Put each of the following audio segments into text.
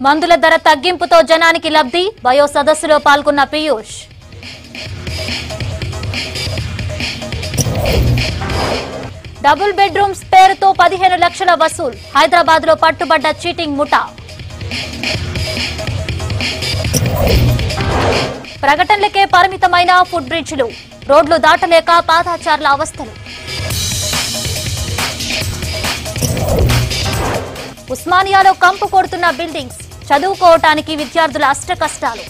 మందుల ధర తగ్గింపుతో జనానికి లబ్ధి బయో సదస్సులో పాల్గొన్న పీయూష్ డబుల్ బెడ్రూమ్స్ పేరుతో పదిహేను లక్షల వసూల్ హైదరాబాద్ లో పట్టుబడ్డ చీటింగ్ ముఠా ప్రకటనలకే పరిమితమైన ఫుడ్ బ్రిడ్జ్లు రోడ్లు దాటలేక పాదాచారుల అవస్థలు ఉస్మానియాలో కంపు కొడుతున్న బిల్డింగ్స్ చదువుకోవటానికి విద్యార్థుల అష్ట కష్టాలు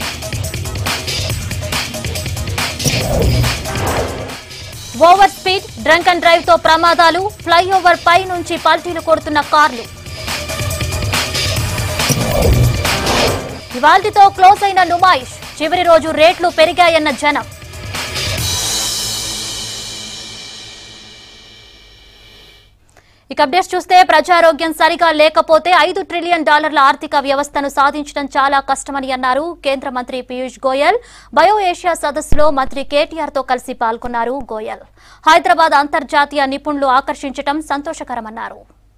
over speed drunk and drive తో ప్రమాదాలు ఫ్లైఓవర్ పై నుంచి పల్టీలు కొడుతున్న కార్లు ఇవాల్టితో క్లోజ్ అయిన నుమాయిష్ చివరి రోజు రేట్లు పెరిగాయన్న జనం ఇక అప్డేట్స్ చూస్తే ప్రజారోగ్యం సరిగా లేకపోతే ఐదు ట్రిలియన్ డాలర్ల ఆర్థిక వ్యవస్థను సాధించడం చాలా కష్టమని అన్నారు కేంద్ర మంత్రి పీయూష్ గోయల్ బయో ఏషియా సదస్సులో మంత్రి కేటీఆర్ తో కలిసి పాల్గొన్నారు గోయల్ హైదరాబాద్ అంతర్జాతీయ నిపుణులు ఆకర్షించడం సంతోషకరమన్నారు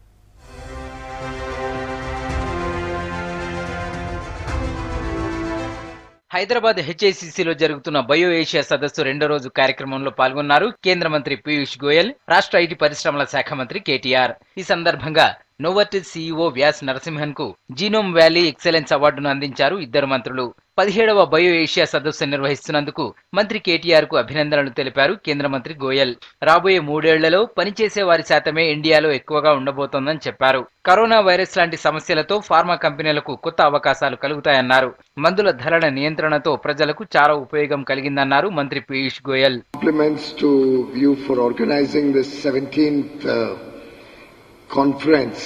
హైదరాబాద్ హెచ్ఐసిసిలో జరుగుతున్న బయో ఏషియా సదస్సు రెండో రోజు కార్యక్రమంలో పాల్గొన్నారు కేంద్ర మంత్రి పీయూష్ గోయల్ రాష్ట్ర ఐటీ పరిశ్రమల శాఖ మంత్రి కేటీఆర్ ఈ సందర్భంగా నోవర్టిస్ సీఈఓ వ్యాస్ నరసింహన్ కు జీనోమ్ వ్యాలీ ఎక్సలెన్స్ అవార్డును అందించారు ఇద్దరు మంత్రులు పదిహేడవ బయో ఏషియా సదస్సు నిర్వహిస్తున్నందుకు మంత్రి కేటీఆర్ కు అభినందనలు తెలిపారు కేంద్ర మంత్రి గోయల్ రాబోయే మూడేళ్లలో పనిచేసే వారి శాతమే ఇండియాలో ఎక్కువగా ఉండబోతోందని చెప్పారు కరోనా వైరస్ లాంటి సమస్యలతో ఫార్మా కంపెనీలకు కొత్త అవకాశాలు కలుగుతాయన్నారు మందుల ధరల నియంత్రణతో ప్రజలకు చాలా ఉపయోగం కలిగిందన్నారు మంత్రి Piyush Goyal compliments to you for organizing this 17th uh, conference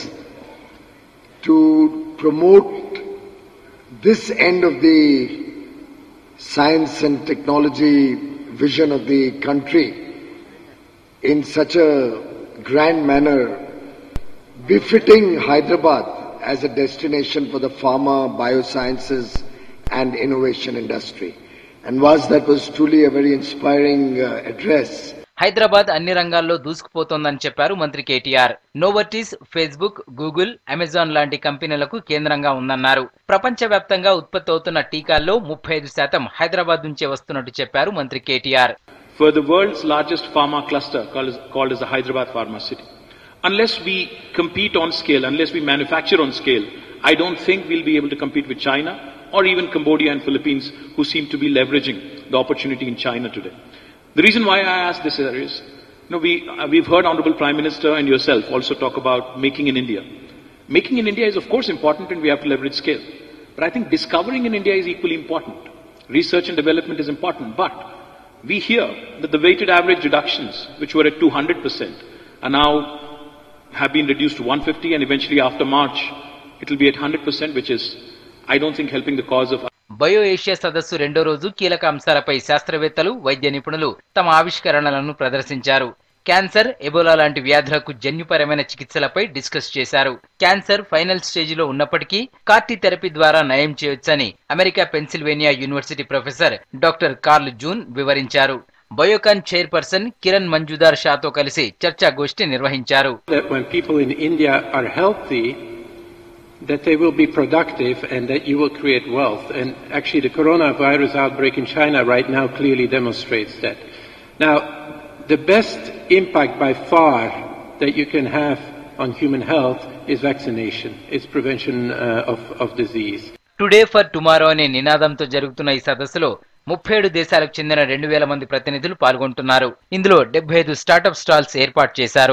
to promote this end of the science and technology vision of the country in such a grand manner, befitting Hyderabad as a destination for the pharma, biosciences and innovation industry. And was that was truly a very inspiring uh, address. Hyderabad అన్ని రంగాల్లో దూసుకుపోతోందని చెప్పారు మంత్రి KTR Novartis Facebook Google Amazon లాంటి కంపెనీలకు కేంద్రంగా ఉందన్నారు ప్రపంచవ్యాప్తంగా ఉత్పత్తి అవుతున్న టీకాల్లో ముప్పై ఐదు శాతం హైదరాబాద్ నుంచే వస్తున్నట్టు చెప్పారు మంత్రి KTR for the world's largest pharma cluster called as, called as the Hyderabad Pharma City. Unless we compete on scale, unless we manufacture on scale, I don't think we'll be able to compete with China or even Cambodia and Philippines who seem to be leveraging the opportunity in China today. The reason why I ask this is, you know, we, uh, we've heard Honorable Prime Minister and yourself also talk about making in India. Making in India is of course important and we have to leverage scale. But I think discovering in India is equally important. Research and development is important, but we hear that the weighted average reductions, which were at 200%, are now have been reduced to 150 and eventually after March, it will be at 100%, which is, I don't think, helping the cause of bio Asia సదస్సు రెండో రోజు కీలక అంశాలపై శాస్త్రవేత్తలు వైద్య నిపుణులు తమ ఆవిష్కరణలను ప్రదర్శించారు క్యాన్సర్ ఎబోలా లాంటి వ్యాధులకు జన్యుపరమైన చికిత్సలపై డిస్కస్ చేశారు క్యాన్సర్ ఫైనల్ స్టేజిలో ఉన్నప్పటికీ కార్టీ థెరపీ ద్వారా నయం చేయొచ్చని America Pennsylvania university professor doctor Carl June వివరించారు బయోకాన్ చైర్పర్సన్ కిరణ్ మంజుదార్ షాతో కలిసి చర్చా గోష్ఠి నిర్వహించారు that when people in India are healthy, that they will be productive and that you will create wealth. And actually the coronavirus outbreak in China right now clearly demonstrates that. Now, the best impact by far that you can have on human health is vaccination. It's prevention uh, of, of disease. Today for tomorrow అనే నినాదంతో జరుగుతున్న ఈ సదస్సులో ముప్పై ఏడు దేశాలకు చెందిన రెండు వేల మంది ప్రతినిధులు పాల్గొంటున్నారు ఇందులో డెబ్బై ఐదు స్టార్టప్ స్టాల్స్ ఏర్పాటు చేశారు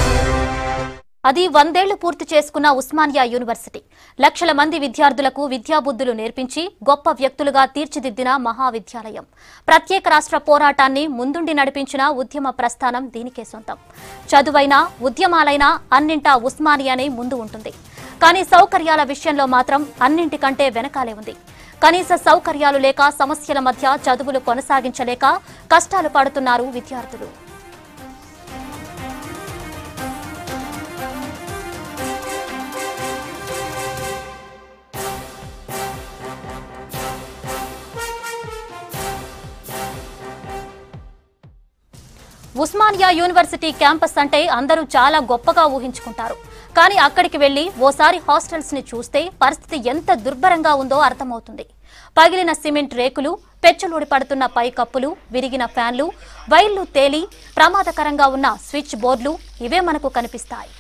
అది వందేళ్లు పూర్తి చేసుకున్న ఉస్మానియా యూనివర్సిటీ లక్షల మంది విద్యార్థులకు విద్యాబుద్ధులు నేర్పించి గొప్ప వ్యక్తులుగా తీర్చిదిద్దిన మహావిద్యాలయం ప్రత్యేక రాష్ట్ర పోరాటాన్ని ముందుండి నడిపించిన ఉద్యమ ప్రస్థానం దీనికే సొంతం చదువైనా ఉద్యమాలైనా అన్నింటా ఉస్మానియానే ముందు ఉంటుంది కానీ సౌకర్యాల విషయంలో మాత్రం అన్నింటికంటే వెనకాలే ఉంది కనీస సౌకర్యాలు లేక సమస్యల మధ్య చదువులు కొనసాగించలేక కష్టాలు పడుతున్నారు విద్యార్థులు ఉస్మానియా యూనివర్సిటీ క్యాంపస్ అంటే అందరూ చాలా గొప్పగా ఊహించుకుంటారు కానీ అక్కడికి వెళ్లి ఓసారి హాస్టల్స్ ని చూస్తే పరిస్థితి ఎంత దుర్భరంగా ఉందో అర్థమవుతుంది పగిలిన సిమెంట్ రేకులు పెచ్చులూడి పడుతున్న పై కప్పులు విరిగిన ఫ్యాన్లు వైర్లు తేలి ప్రమాదకరంగా ఉన్న స్విచ్ బోర్డులు ఇవే మనకు కనిపిస్తాయి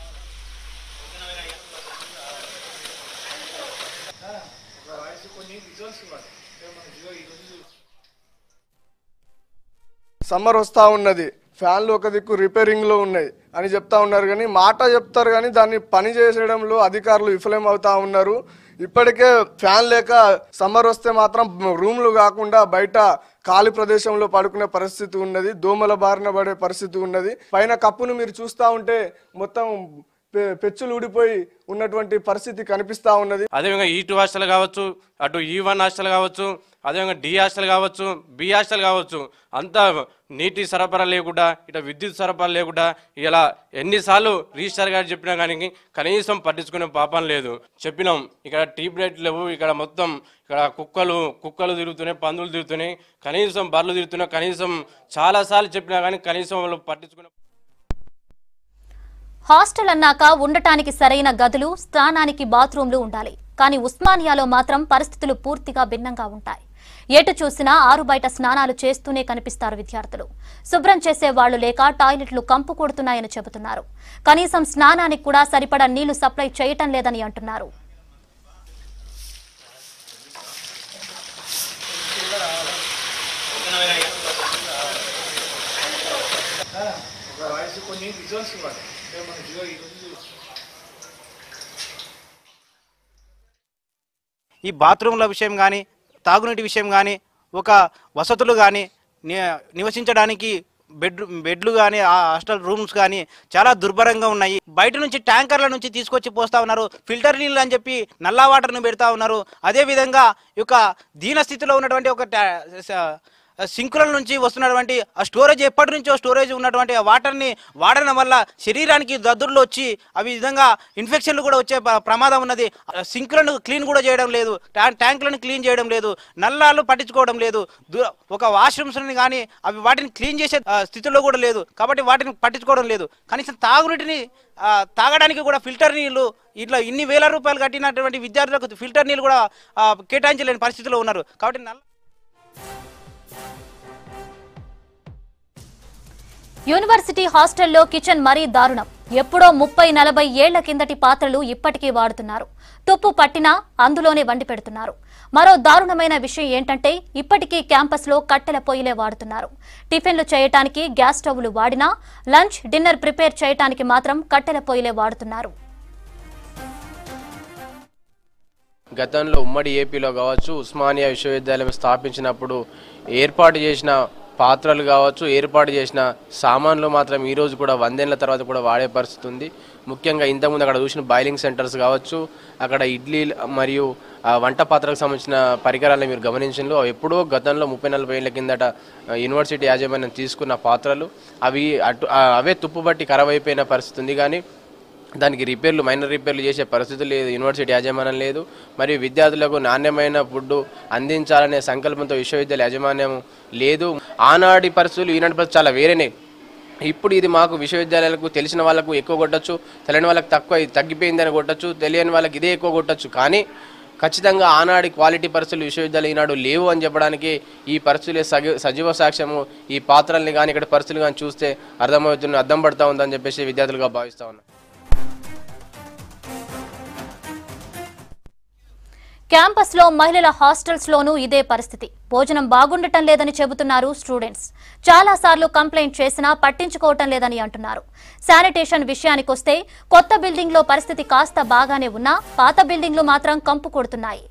సమ్మర్ వస్తూ ఉన్నది ఫ్యాన్లు ఒక దిక్కు రిపేరింగ్లో ఉన్నాయి అని చెప్తా ఉన్నారు కానీ మాట చెప్తారు కానీ దాన్ని పని చేసేయడంలో అధికారులు విఫలం అవుతా ఉన్నారు ఇప్పటికే ఫ్యాన్ లేక సమ్మర్ వస్తే మాత్రం రూమ్లు కాకుండా బయట ఖాళీ ప్రదేశంలో పడుకునే పరిస్థితి ఉన్నది దోమల బారిన పడే పరిస్థితి ఉన్నది పైన కప్పును మీరు చూస్తూ ఉంటే మొత్తం పె- పెచ్చులు ఊడిపోయి ఉన్నటువంటి పరిస్థితి కనిపిస్తా ఉన్నది అదేవిధంగా ఈ టూ హాస్టల్ కావచ్చు అటు ఈ వన్ హాస్టల్ కావచ్చు అదేవిధంగా డి హాస్టల్ కావచ్చు బి హాస్టల్ కావచ్చు అంతా నీటి సరఫరా లేకుండా ఇట విద్యుత్ సరఫరా లేకుండా ఇలా ఎన్నిసార్లు రిజిస్టర్ గారు చెప్పినా కానీ కనీసం పట్టించుకునే పాపం లేదు చెప్పినాం ఇక్కడ టీప్ లైట్ లేవు ఇక్కడ మొత్తం ఇక్కడ కుక్కలు కుక్కలు తిరుగుతున్నాయి పందులు తిరుగుతున్నాయి కనీసం బర్రెలు తిరుగుతున్నాయి కనీసం చాలాసార్లు చెప్పినా కానీ కనీసం వాళ్ళు పట్టించుకునే హాస్టల్ అన్నాక ఉండటానికి సరైన గదులు స్నానానికి బాత్రూంలు ఉండాలి కానీ ఉస్మానియాలో మాత్రం పరిస్థితులు పూర్తిగా భిన్నంగా ఉంటాయి ఎటు చూసినా ఆరు బయట స్నానాలు చేస్తూనే కనిపిస్తారు విద్యార్థులు శుభ్రం చేసే వాళ్లు లేక టాయిలెట్లు కంపు కొడుతున్నాయని చెబుతున్నారు కనీసం స్నానానికి కూడా సరిపడా నీళ్లు సప్లై చేయటం లేదని అంటున్నారు ఈ బాత్రూంల విషయం కానీ తాగునీటి విషయం కానీ ఒక వసతులు కానీ నివసించడానికి బెడ్ బెడ్లు కానీ ఆ హాస్టల్ రూమ్స్ కానీ చాలా దుర్భరంగా ఉన్నాయి బయట నుంచి ట్యాంకర్ల నుంచి తీసుకొచ్చి పోస్తా ఉన్నారు ఫిల్టర్ నీళ్ళు అని చెప్పి నల్లా వాటర్ను పెడతా ఉన్నారు అదేవిధంగా ఈ యొక్క దీన స్థితిలో ఉన్నటువంటి ఒక ట్యా- స- సింకుల నుంచి వస్తున్నటువంటి ఆ స్టోరేజ్ ఎప్పటి నుంచో స్టోరేజ్ ఉన్నటువంటి ఆ వాటర్ని వాడడం వల్ల శరీరానికి దద్దుర్లు వచ్చి అవి విధంగా ఇన్ఫెక్షన్లు కూడా వచ్చే ప- ప్రమాదం ఉన్నది ఆ సింకులను క్లీన్ కూడా చేయడం లేదు ట్యా- ట్యాంకులను క్లీన్ చేయడం లేదు నల్లాలు పట్టించుకోవడం లేదు దు- ఒక వాష్రూమ్స్ని కానీ అవి వాటిని క్లీన్ చేసే ఆ, స్థితిలో కూడా లేదు కాబట్టి వాటిని పట్టించుకోవడం లేదు కనీసం తాగునీటిని ఆ, తాగడానికి కూడా ఫిల్టర్ నీళ్లు ఇట్లా ఇన్ని వేల రూపాయలు కట్టినటువంటి విద్యార్థులకు ఫిల్టర్ నీళ్ళు కూడా ఆ, కేటాయించలేని పరిస్థితిలో ఉన్నారు కాబట్టి నల్ల యూనివర్సిటీ హాస్టల్లో కిచెన్ మరీ దారుణం ఎప్పుడో ముప్పై నలభై ఏళ్ల కిందటి పాత్రలు ఇప్పటికీ వాడుతున్నారు తుప్పు పట్టినా అందులోనే వండి పెడుతున్నారు మరో దారుణమైన విషయం ఏంటంటే ఇప్పటికీ క్యాంపస్లో కట్టెల పొయ్యిలే వాడుతున్నారు టిఫిన్లు చేయటానికి గ్యాస్ స్టవ్లు వాడినా లంచ్ డిన్నర్ ప్రిపేర్ చేయటానికి మాత్రం కట్టెల పొయ్యిలే వాడుతున్నారు గతంలో ఉమ్మడి ఏపీలో కావచ్చు ఉస్మానియా విశ్వవిద్యాలయం స్థాపించినప్పుడు ఏర్పాటు చేసిన పాత్రలు కావచ్చు ఏర్పాటు చేసిన సామాన్లు మాత్రం ఈ రోజు కూడా వందేళ్ల తర్వాత కూడా వాడే పరిస్థితి ఉంది ముఖ్యంగా ఇంతకుముందు అక్కడ చూసిన బాయిలింగ్ సెంటర్స్ కావచ్చు అక్కడ ఇడ్లీ మరియు ఆ, వంట పాత్రకు సంబంధించిన పరికరాలను మీరు గమనించండి అవి ఎప్పుడో గతంలో ముప్పై నలభై ఏళ్ళ కిందట ఆ, యూనివర్సిటీ యాజమాన్యం తీసుకున్న పాత్రలు అవి అటు ఆ, అవే తుప్పుబట్టి ఖరాబ్ అయిపోయిన పరిస్థితి ఉంది కానీ దానికి రిపేర్లు మైనర్ రిపేర్లు చేసే పరిస్థితి లేదు యూనివర్సిటీ యాజమాన్యం లేదు మరియు విద్యార్థులకు నాణ్యమైన ఫుడ్ అందించాలనే సంకల్పంతో విశ్వవిద్యాలయ యాజమాన్యం లేదు ఆనాటి పరిస్థితులు ఈనాటి పరిస్థితులు చాలా వేరేనే ఇప్పుడు ఇది మాకు విశ్వవిద్యాలయాలకు తెలిసిన వాళ్ళకు ఎక్కువ కొట్టచ్చు తెలియని వాళ్ళకి తక్కువ ఇది తగ్గిపోయిందని కొట్టచ్చు తెలియని వాళ్ళకి ఇదే ఎక్కువ కొట్టచ్చు కానీ ఖచ్చితంగా ఆనాడి క్వాలిటీ పరిస్థితులు విశ్వవిద్యాలయం ఈనాడు లేవు అని చెప్పడానికి ఈ పరిస్థితులే సజీ సజీవ సాక్ష్యము ఈ పాత్రల్ని కానీ ఇక్కడ పరిస్థితులు కానీ చూస్తే అర్థమవుతుంది అర్థం పడతా ఉందని చెప్పేసి విద్యార్థులుగా భావిస్తా ఉన్నాను క్యాంపస్ లో మహిళల హాస్టల్స్ లోనూ ఇదే పరిస్థితి భోజనం బాగుండటం లేదని చెబుతున్నారు స్టూడెంట్స్ చాలా సార్లు కంప్లైంట్ చేసినా పట్టించుకోవటం లేదని అంటున్నారు శానిటేషన్ విషయానికొస్తే కొత్త బిల్డింగ్ లో పరిస్థితి కాస్త బాగానే ఉన్నా పాత బిల్డింగ్లు మాత్రం కంపు కొడుతున్నాయి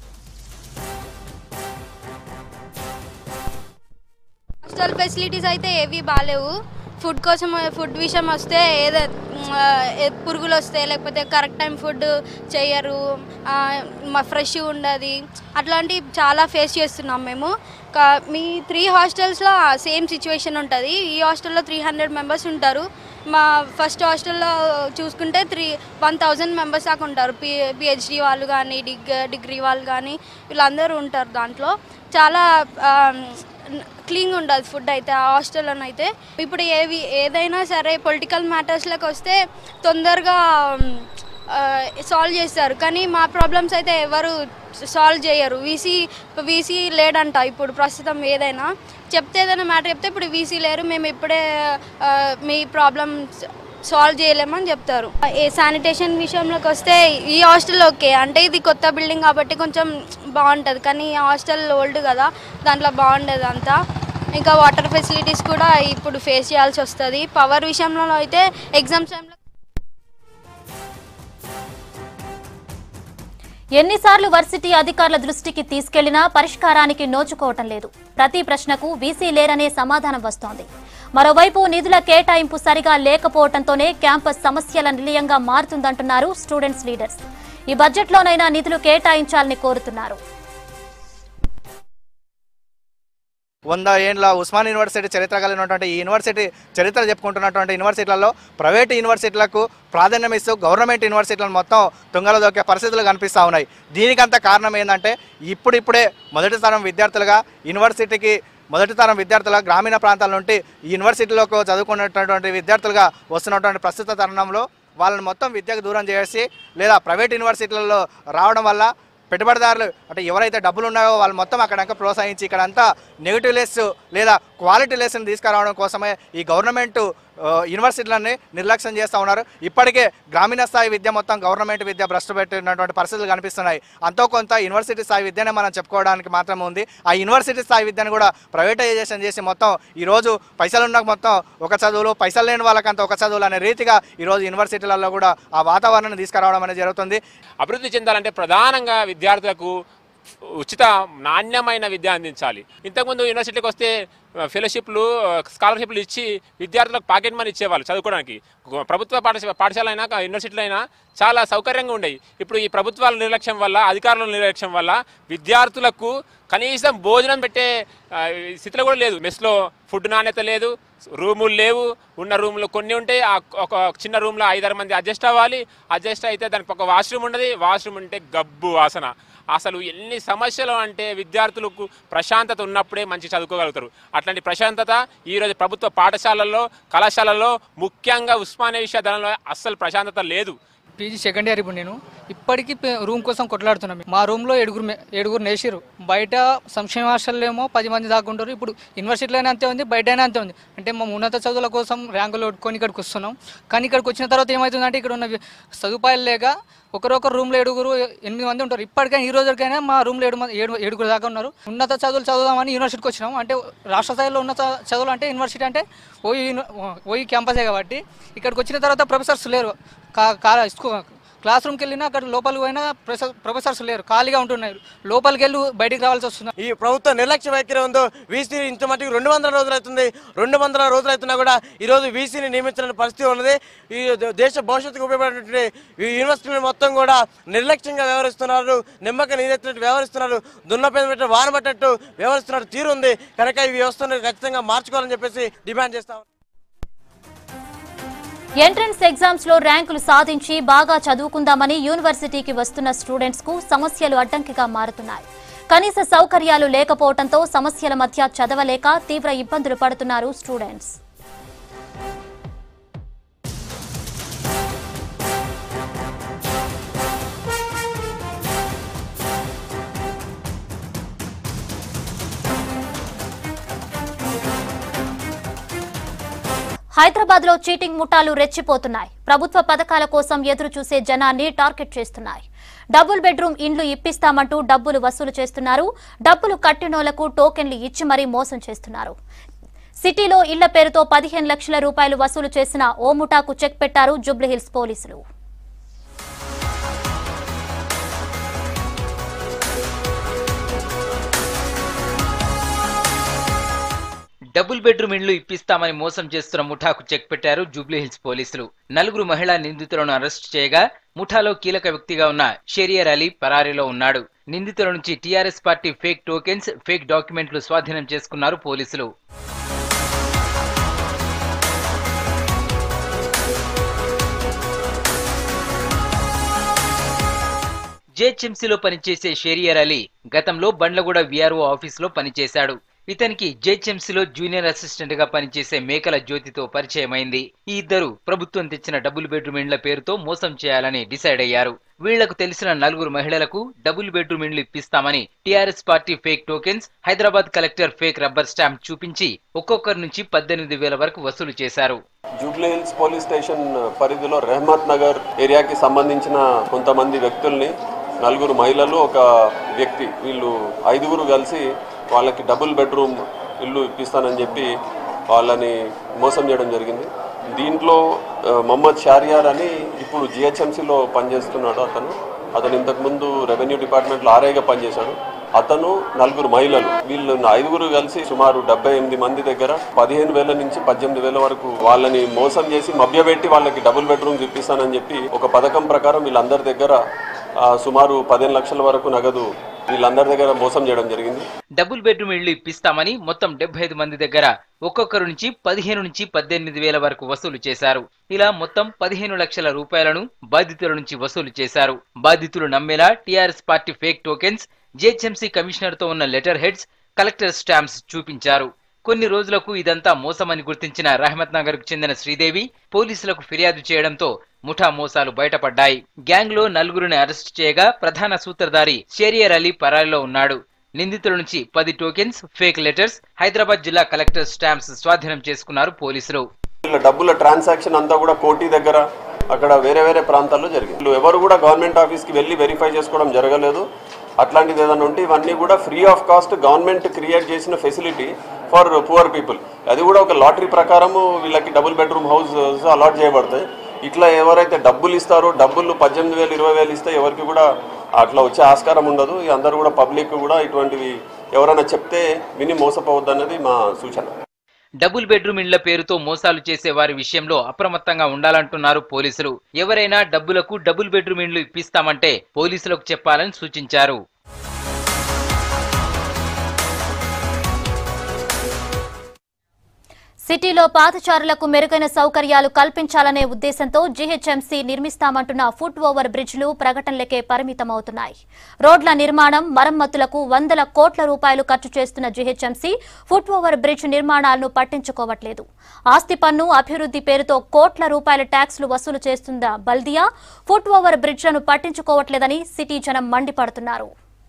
హాస్టల్ ఫెసిలిటీస్ అయితే ఏవి బాగాలేవు ఫుడ్ కోసం ఫుడ్ విషయం వస్తే ఏదో మ్, ఏ పురుగులు వస్తాయి లేకపోతే కరెక్ట్ టైం ఫుడ్ చేయరు ఫ్రెష్ ఉండదు అట్లాంటివి చాలా ఫేస్ చేస్తున్నాం మేము కా- మీ త్రీ హాస్టల్స్లో సేమ్ సిచ్యువేషన్ ఉంటుంది ఈ హాస్టల్లో త్రీ హండ్రెడ్ మెంబర్స్ ఉంటారు మా ఫస్ట్ హాస్టల్లో చూసుకుంటే త్రీ వన్ థౌజండ్ మెంబర్స్ దాకా ఉంటారు పి పిహెచ్డి వాళ్ళు కానీ డిగ్ డిగ్రీ వాళ్ళు కానీ వీళ్ళందరూ ఉంటారు దాంట్లో చాలా క్లీన్గా ఉండదు ఫుడ్ అయితే ఆ హాస్టల్లోనైతే ఇప్పుడు ఏవి ఏదైనా సరే పొలిటికల్ మ్యాటర్స్లోకి వస్తే తొందరగా సాల్వ్ చేస్తారు కానీ మా ప్రాబ్లమ్స్ అయితే ఎవరు సాల్వ్ చేయరు వీసీ వీసీ లేడంట ఇప్పుడు ప్రస్తుతం ఏదైనా చెప్తే ఏదైనా మ్యాటర్ చెప్తే ఇప్పుడు వీసీ లేరు మేము ఇప్పుడే ఆ, మీ ప్రాబ్లమ్స్ సాల్వ్ చేయలేమని చెప్తారు ఏ శానిటేషన్ విషయంలోకి వస్తే ఈ హాస్టల్ ఓకే అంటే ఇది కొత్త బిల్డింగ్ కాబట్టి కొంచెం బాగుంటుంది కానీ ఈ హాస్టల్ ఓల్డ్ కదా దాంట్లో బాగుండదు అంతా ఇంకా వాటర్ ఫెసిలిటీస్ కూడా ఇప్పుడు ఫేస్ చేయాల్సి వస్తుంది పవర్ విషయంలో అయితే ఎగ్జామ్స్ టైంలో ఎన్నిసార్లు వర్సిటీ అధికారుల దృష్టికి తీసుకెళ్లినా పరిష్కారానికి నోచుకోవటం లేదు ప్రతి ప్రశ్నకు వీసీ లేరనే సమాధానం వస్తోంది మరోవైపు నిధుల కేటాయింపు సరిగా లేకపోవడంతోనే క్యాంపస్ సమస్యల నిలయంగా మారుతుందంటున్నారు స్టూడెంట్స్ లీడర్స్ ఈ బడ్జెట్లోనైనా నిధులు కేటాయించాలని కోరుతున్నారు వంద ఏండ్ల ఉస్మాన్ యూనివర్సిటీ చరిత్ర కలిగినటువంటి ఈ యూనివర్సిటీ చరిత్ర చెప్పుకుంటున్నటువంటి యూనివర్సిటీలలో ప్రైవేట్ యూనివర్సిటీలకు ప్రాధాన్యం ఇస్తూ గవర్నమెంట్ యూనివర్సిటీలను మొత్తం తుంగలో దొక్కే పరిస్థితులు కనిపిస్తూ ఉన్నాయి దీనికంత కారణం ఏంటంటే ఇప్పుడిప్పుడే మొదటి స్థానం విద్యార్థులుగా యూనివర్సిటీకి మొదటి తరం విద్యార్థుల గ్రామీణ ప్రాంతాల నుండి ఈ యూనివర్సిటీలోకి చదువుకున్నటువంటి విద్యార్థులుగా వస్తున్నటువంటి ప్రస్తుత తరుణంలో వాళ్ళని మొత్తం విద్యకు దూరం చేసి లేదా ప్రైవేట్ యూనివర్సిటీలలో రావడం వల్ల పెట్టుబడిదారులు అంటే ఎవరైతే డబ్బులు ఉన్నాయో వాళ్ళు మొత్తం అక్కడంతా ప్రోత్సహించి ఇక్కడంతా నెగిటివ్ లెస్ లేదా క్వాలిటీ లెస్ని తీసుకురావడం కోసమే ఈ గవర్నమెంట్ ఆ, యూనివర్సిటీలన్నీ నిర్లక్ష్యం చేస్తూ ఉన్నారు ఇప్పటికే గ్రామీణ స్థాయి విద్య మొత్తం గవర్నమెంట్ విద్య భ్రష్టు పెట్టినటువంటి పరిస్థితులు కనిపిస్తున్నాయి అంతో కొంత యూనివర్సిటీ స్థాయి విద్యనే మనం చెప్పుకోవడానికి మాత్రమే ఉంది ఆ యూనివర్సిటీ స్థాయి విద్యను కూడా ప్రైవేటైజేషన్ చేసి మొత్తం ఈరోజు పైసలు ఉన్న మొత్తం ఒక చదువులు పైసలు లేని వాళ్ళకంత ఒక చదువులు అనే రీతిగా ఈరోజు యూనివర్సిటీలలో కూడా ఆ వాతావరణాన్ని తీసుకురావడం అనేది జరుగుతుంది అభివృద్ధి చెందాలంటే ప్రధానంగా విద్యార్థులకు ఉచిత నాణ్యమైన విద్య అందించాలి ఇంతకుముందు యూనివర్సిటీకి వస్తే ఫెలోషిప్లు స్కాలర్షిప్లు ఇచ్చి విద్యార్థులకు పాకెట్ మనీ ఇచ్చేవాళ్ళు చదువుకోవడానికి గో- ప్రభుత్వ పాఠశాల పాఠశాల అయినా యూనివర్సిటీలు అయినా చాలా సౌకర్యంగా ఉండేవి ఇప్పుడు ఈ ప్రభుత్వాల నిర్లక్ష్యం వల్ల అధికారుల నిర్లక్ష్యం వల్ల విద్యార్థులకు కనీసం భోజనం పెట్టే ఆ, స్థితిలో కూడా లేదు మెస్లో ఫుడ్ నాణ్యత లేదు రూములు లేవు ఉన్న రూములు కొన్ని ఉంటాయి ఆ ఒక చిన్న రూమ్లో ఐదారు మంది అడ్జస్ట్ అవ్వాలి అడ్జస్ట్ అయితే దానికి ఒక వాష్రూమ్ ఉండదు వాష్రూమ్ ఉంటే గబ్బు వాసన అసలు ఎన్ని సమస్యలు అంటే విద్యార్థులకు ప్రశాంతత ఉన్నప్పుడే మంచి చదువుకోగలుగుతారు అట్లాంటి ప్రశాంతత ఈరోజు ప్రభుత్వ పాఠశాలల్లో కళాశాలల్లో ముఖ్యంగా ఉస్మానియా విశ్వవిద్యాలయంలో అస్సలు ప్రశాంతత లేదు పీజీ సెకండ్ ఇయర్ ఇప్పుడు నేను ఇప్పటికీ పే- రూమ్ కోసం కొట్లాడుతున్నాం మా రూమ్లో ఏడుగురు మే- ఏడుగురు నేసిరు బయట సంక్షేమ హాస్టల్లో ఏమో పది మంది దాకా ఉంటారు ఇప్పుడు యూనివర్సిటీలోనే అంతే ఉంది బయట అంతే ఉంది అంటే మా ఉన్నత చదువుల కోసం ర్యాంకులు కొట్టుకొని ఇక్కడికి వస్తున్నాం కానీ ఇక్కడికి వచ్చిన తర్వాత ఏమవుతుందంటే ఇక్కడ ఉన్న వి- సదుపాయాలు లేక ఒకరొకరు రూమ్లో ఏడుగురు ఎనిమిది మంది ఉంటారు ఇప్పటికైనా ఈ రోజుకైనా మా రూమ్లో ఏడు మంది ఏడు ఏడుగురు దాకా ఉన్నారు ఉన్నత చదువులు చదువుదామని యూనివర్సిటీకి వచ్చినాం అంటే రాష్ట్ర స్థాయిలో ఉన్నత చదువులు అంటే యూనివర్సిటీ అంటే ఓయి యూని- ఓయి క్యాంపసే కాబట్టి ఇక్కడికి వచ్చిన తర్వాత ప్రొఫెసర్స్ లేరు కా కా స్కూ క్లాస్ రూమ్కి వెళ్ళినా అక్కడ లోపలికి పోయినా ప్రొఫెసర్ ప్రొఫెసర్స్ లేరు ఖాళీగా ఉంటున్నారు లోపలికి వెళ్ళి బయటికి రావాల్సి వస్తుంది ఈ ప్రభుత్వ నిర్లక్ష్య వైఖరి ఉందో వీసీ ఇంత మటుకు రెండు వందల రోజులు అవుతుంది రెండు వందల రోజులు అవుతున్నా కూడా ఈ రోజు వీసీని నియమించిన పరిస్థితి ఉన్నది ఈ ద- దేశ భవిష్యత్తుకు ఉపయోగపడేటువంటి ఈ యూనివర్సిటీలు మొత్తం కూడా నిర్లక్ష్యంగా వ్యవహరిస్తున్నారు నిమ్మక నీరెత్తినట్టు వ్యవహరిస్తున్నారు దున్నపేద పెట్టిన వాన పట్టినట్టు వ్యవహరిస్తున్న తీరు ఉంది కనుక ఈ వ్యవస్థను ఖచ్చితంగా మార్చుకోవాలని చెప్పేసి డిమాండ్ చేస్తాం ఎంట్రన్స్ ఎగ్జామ్స్ లో ర్యాంకులు సాధించి బాగా చదువుకుందామని యూనివర్సిటీకి వస్తున్న స్టూడెంట్స్ కు సమస్యలు అడ్డంకిగా మారుతున్నాయి కనీస సౌకర్యాలు లేకపోవడంతో సమస్యల మధ్య చదవలేక తీవ్ర ఇబ్బందులు పడుతున్నారు స్టూడెంట్స్ హైదరాబాద్ లో చీటింగ్ ముఠాలు రెచ్చిపోతున్నాయి ప్రభుత్వ పథకాల కోసం ఎదురు చూసే జనాన్ని టార్గెట్ చేస్తున్నాయి డబుల్ బెడ్రూమ్ ఇండ్లు ఇప్పిస్తామంటూ డబ్బులు వసూలు చేస్తున్నారు డబ్బులు కట్టినోళ్లకు టోకెన్లు ఇచ్చి మరీ మోసం చేస్తున్నారు సిటీలో ఇళ్ల పేరుతో పదిహేను లక్షల రూపాయలు వసూలు చేసిన ఓ ముఠాకు చెక్ పెట్టారు జూబ్లీహిల్స్ పోలీసులు డబుల్ బెడ్రూమ్ ఇండ్లు ఇప్పిస్తామని మోసం చేస్తున్న ముఠాకు చెక్ పెట్టారు జూబ్లీహిల్స్ పోలీసులు నలుగురు మహిళా నిందితులను అరెస్ట్ చేయగా ముఠాలో కీలక వ్యక్తిగా ఉన్న షెరియర్ అలీ పరారీలో ఉన్నాడు నిందితుల నుంచి TRS party fake tokens fake డాక్యుమెంట్లు స్వాధీనం చేసుకున్నారు పోలీసులు జేహెచ్ఎంసీలో పనిచేసే షేరియర్ అలీ గతంలో బండ్లగూడ వీఆర్ఓ ఆఫీసులో పనిచేశాడు ఇతనికి జేహెచ్ఎంసీలో జూనియర్ అసిస్టెంట్ గా పనిచేసే మేకల జ్యోతితో పరిచయమైంది ఈ ఇద్దరు ప్రభుత్వం తెచ్చిన డబుల్ బెడ్రూమ్ ఇండ్ల పేరుతో మోసం చేయాలని డిసైడ్ అయ్యారు వీళ్లకు తెలిసిన నలుగురు మహిళలకు డబుల్ బెడ్రూమ్ ఇండ్లు ఇప్పిస్తామని TRS party fake tokens Hyderabad collector fake rubber stamp చూపించి ఒక్కొక్కరి నుంచి పద్దెనిమిది వేల వరకు వసూలు చేశారు జూబ్లీ హిల్స్ పోలీస్ స్టేషన్ పరిధిలో రెహమత్ నగర్ ఏరియాకి సంబంధించిన కొంతమంది వ్యక్తుల్ని నలుగురు మహిళలు ఒక వ్యక్తి వీళ్ళు ఐదుగురు కలిసి వాళ్ళకి డబుల్ బెడ్రూమ్ ఇల్లు ఇప్పిస్తానని చెప్పి వాళ్ళని మోసం చేయడం జరిగింది దీంట్లో ఆ, మొహమ్మద్ షారియార్ అని ఇప్పుడు జిహెచ్ఎంసీలో పనిచేస్తున్నాడు అతను అతను ఇంతకుముందు రెవెన్యూ డిపార్ట్మెంట్లో ఆర్ఐగా పనిచేశాడు అతను నలుగురు మహిళలు వీళ్ళు ఐదుగురు కలిసి సుమారు డెబ్బై ఎనిమిది మంది దగ్గర పదిహేను వేల నుంచి పద్దెనిమిది వేల వరకు వాళ్ళని మోసం చేసి మభ్యపెట్టి వాళ్ళకి డబుల్ బెడ్రూమ్స్ ఇప్పిస్తానని చెప్పి ఒక పథకం ప్రకారం వీళ్ళందరి దగ్గర ఆ, సుమారు పదిహేను లక్షల వరకు నగదు వీళ్ళందరి దగ్గర మోసం చేయడం జరిగింది డబుల్ బెడ్రూమ్ ఇళ్లు ఇప్పిస్తామని మొత్తం డెబ్బై ఐదు మంది దగ్గర ఒక్కొక్కరు నుంచి పదిహేను నుంచి పద్దెనిమిది వేల వరకు వసూలు చేశారు ఇలా మొత్తం పదిహేను లక్షల రూపాయలను బాధితుల నుంచి వసూలు చేశారు బాధితులు నమ్మేలా TRS party fake tokens GHMC commissioner తో ఉన్న లెటర్ హెడ్స్ కలెక్టర్ స్టాంప్స్ చూపించారు కొన్ని రోజులకు ఇదంతా మోసమని గుర్తించిన రహమత్ నగర్ కు చెందిన శ్రీదేవి పోలీసులకు ఫిర్యాదు చేయడంతో ముఠా మోసాలు బయటపడ్డాయి గ్యాంగ్ లో నలుగురిని అరెస్ట్ చేయగా ప్రధాన సూత్రధారి షేరియర్ అలీ పరారీలో ఉన్నాడు నిందితుల నుంచి పది టోకెన్స్ ఫేక్ లెటర్స్ హైదరాబాద్ జిల్లా కలెక్టర్ స్టాంప్స్ స్వాధీనం చేసుకున్నారు పోలీసులు వీళ్ళ డబ్బుల ట్రాన్సాక్షన్ అంతా కూడా కోటి దగ్గర అక్కడ వేరే వేరే ప్రాంతాల్లో జరిగింది వీళ్ళు ఎవరు కూడా గవర్నమెంట్ ఆఫీస్కి వెళ్ళి వెరిఫై చేసుకోవడం జరగలేదు అట్లాంటిది ఏదైనా ఉంటే ఇవన్నీ కూడా free of cost government create చేసిన ఫెసిలిటీ ఫర్ పువర్ పీపుల్ అది కూడా ఒక లాటరీ ప్రకారము వీళ్ళకి డబుల్ బెడ్రూమ్ హౌస్ అలాట్ చేయబడతాయి ఇట్లా ఎవరైతే డబ్బులు ఇస్తారో డబ్బులు పద్దెనిమిది వేలు ఇరవై వేలు ఇస్తే ఎవరికి కూడా అట్లా వచ్చే ఆస్కారం ఉండదు ఈ అందరూ కూడా పబ్లిక్ కూడా ఇటువంటివి ఎవరైనా చెప్తే విని మోసపోవద్దు అన్నది మా సూచన డబుల్ బెడ్రూమ్ ఇండ్ల పేరుతో మోసాలు చేసే వారి విషయంలో అప్రమత్తంగా ఉండాలంటున్నారు పోలీసులు ఎవరైనా డబ్బులకు డబుల్ బెడ్రూమ్ ఇండ్లు ఇప్పిస్తామంటే పోలీసులకు చెప్పాలని సూచించారు సిటీలో పాదచారులకు మెరుగైన సౌకర్యాలు కల్పించాలనే ఉద్దేశంతో జీహెచ్ఎంసీ నిర్మిస్తామంటున్న ఫుట్ ఓవర్ బ్రిడ్జ్లు ప్రకటనలకే పరిమితమవుతున్నాయి రోడ్ల నిర్మాణం మరమ్మతులకు వందల కోట్ల రూపాయలు ఖర్చు చేస్తున్న జీహెచ్ఎంసీ ఫుట్ ఓవర్ బ్రిడ్జ్ నిర్మాణాలను పట్టించుకోవట్లేదు ఆస్తి పన్ను అభివృద్ధి పేరుతో కోట్ల రూపాయల ట్యాక్సులు వసూలు చేస్తున్న బల్దియా ఫుట్ ఓవర్ బ్రిడ్జ్లను పట్టించుకోవట్లేదని సిటీ జనం మండిపడుతున్నారు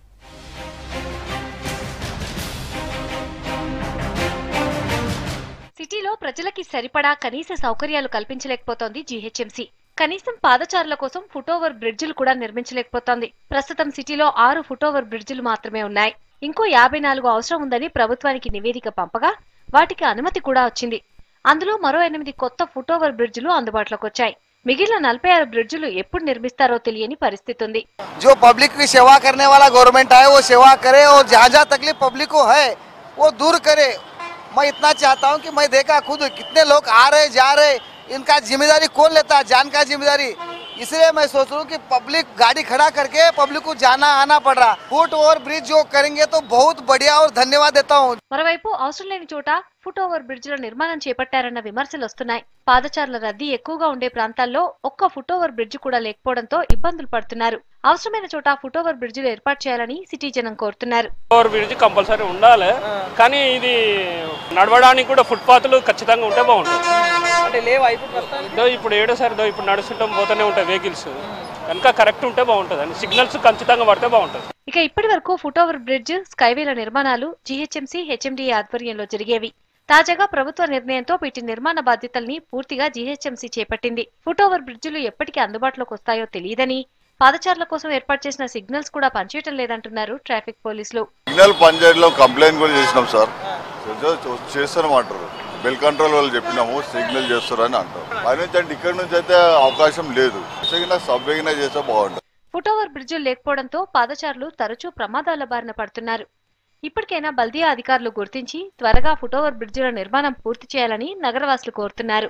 సిటీలో ప్రజలకి సరిపడా కనీస సౌకర్యాలు కల్పించలేకపోతోంది జీహెచ్ఎంసీ కనీసం పాదచారుల కోసం ఫుటోవర్ బ్రిడ్జిలు కూడా నిర్మించలేకపోతోంది ప్రస్తుతం సిటీలో ఆరు ఫుటోవర్ బ్రిడ్జిలు మాత్రమే ఉన్నాయి ఇంకో యాభై నాలుగు అవసరం ఉందని ప్రభుత్వానికి నివేదిక పంపగా వాటికి అనుమతి కూడా వచ్చింది అందులో మరో ఎనిమిది కొత్త ఫుటోవర్ బ్రిడ్జిలు అందుబాటులోకి వచ్చాయి మిగిలిన నలభై ఆరు బ్రిడ్జిలు ఎప్పుడు నిర్మిస్తారో తెలియని పరిస్థితి ఉంది जो पब्लिक की सेवा करने वाला गवर्नमेंट है वो सेवा करे और जहाँ जहाँ तकलीफ पब्लिक को है वो दूर करे मैं इतना चाहता हूँ कि मैं देखा खुद कितने लोग आ रहे जा रहे इनका जिम्मेदारी कौन लेता है जान का जिम्मेदारी इसलिए मैं सोच रहा हूँ कि पब्लिक गाड़ी खड़ा करके पब्लिक को जाना आना पड़ रहा फुट ओवर ब्रिज जो करेंगे तो बहुत बढ़िया और धन्यवाद देता हूँ మరోవైపు అవసరం లేని చోట ఫుట్ ఓవర్ బ్రిడ్జిల నిర్మాణం చేపట్టారన్న విమర్శలు వస్తున్నాయి పాదచారుల రద్దీ ఎక్కువగా ఉండే ప్రాంతాల్లో ఒక్క ఫుట్ ఓవర్ బ్రిడ్జ్ కూడా లేకపోవడంతో ఇబ్బందులు పడుతున్నారు అవసరమైన చోట ఫుట్ ఓవర్ బ్రిడ్జిలు ఏర్పాటు చేయాలని సిటీ జనం కోరుతున్నారు ఓవర్ బ్రిడ్జ్ కంపల్సరీ ఉండాలి కానీ ఇది నడవడానికి కూడా ఫుట్పాత్లు ఖచ్చితంగా ఉంటే బాగుంటుంది అంటే లేవా ఇప్పుడు దో ఇప్పుడు ఏడోసారి దో ఇప్పుడు నడుస్తుంటాం పోతూనే ఉంటాయి వెహికల్స్ కనుక కరెక్ట్ ఉంటే బాగుంటుంది అండి సిగ్నల్స్ ఖచ్చితంగా పడితే బాగుంటుంది ఇక ఇప్పటి వరకు ఫుట్ ఓవర్ బ్రిడ్జ్ స్కైవేల నిర్మాణాలు జీహెచ్ఎంసీ హెచ్ఎండీ ఆధ్వర్యంలో జరిగేవి తాజాగా ప్రభుత్వ నిర్ణయంతో వీటి నిర్మాణ బాధ్యతల్ని పూర్తిగా జీహెచ్ఎంసీ చేపట్టింది ఫుట్ ఓవర్ బ్రిడ్జిలు ఎప్పటికి అందుబాటులోకి వస్తాయో తెలియదని పాదచారుల కోసం ఏర్పాటు చేసిన సిగ్నల్స్ కూడా పనిచేయటం లేదంటున్నారు ట్రాఫిక్ పోలీసులు సిగ్నల్ పనిచేయడంలో కంప్లైంట్ కూడా చేసినాం సార్ చేస్తామంటారు బెల్ కంట్రోల్ వాళ్ళు చెప్పినాము సిగ్నల్ చేస్తారని అంటారు పైనుంచి అంటే ఇక్కడ నుంచి అయితే అవకాశం లేదు సబ్ చేస్తే బాగుంటుంది ఫుట్ ఓవర్ బ్రిడ్జిలు లేకపోవడంతో పాదచారులు తరచూ ప్రమాదాల బారిన పడుతున్నారు ఇప్పటికైనా బల్దియా అధికారులు గుర్తించి త్వరగా ఫుట్ ఓవర్ బ్రిడ్జిల నిర్మాణం పూర్తి చేయాలని నగరవాసులు కోరుతున్నారు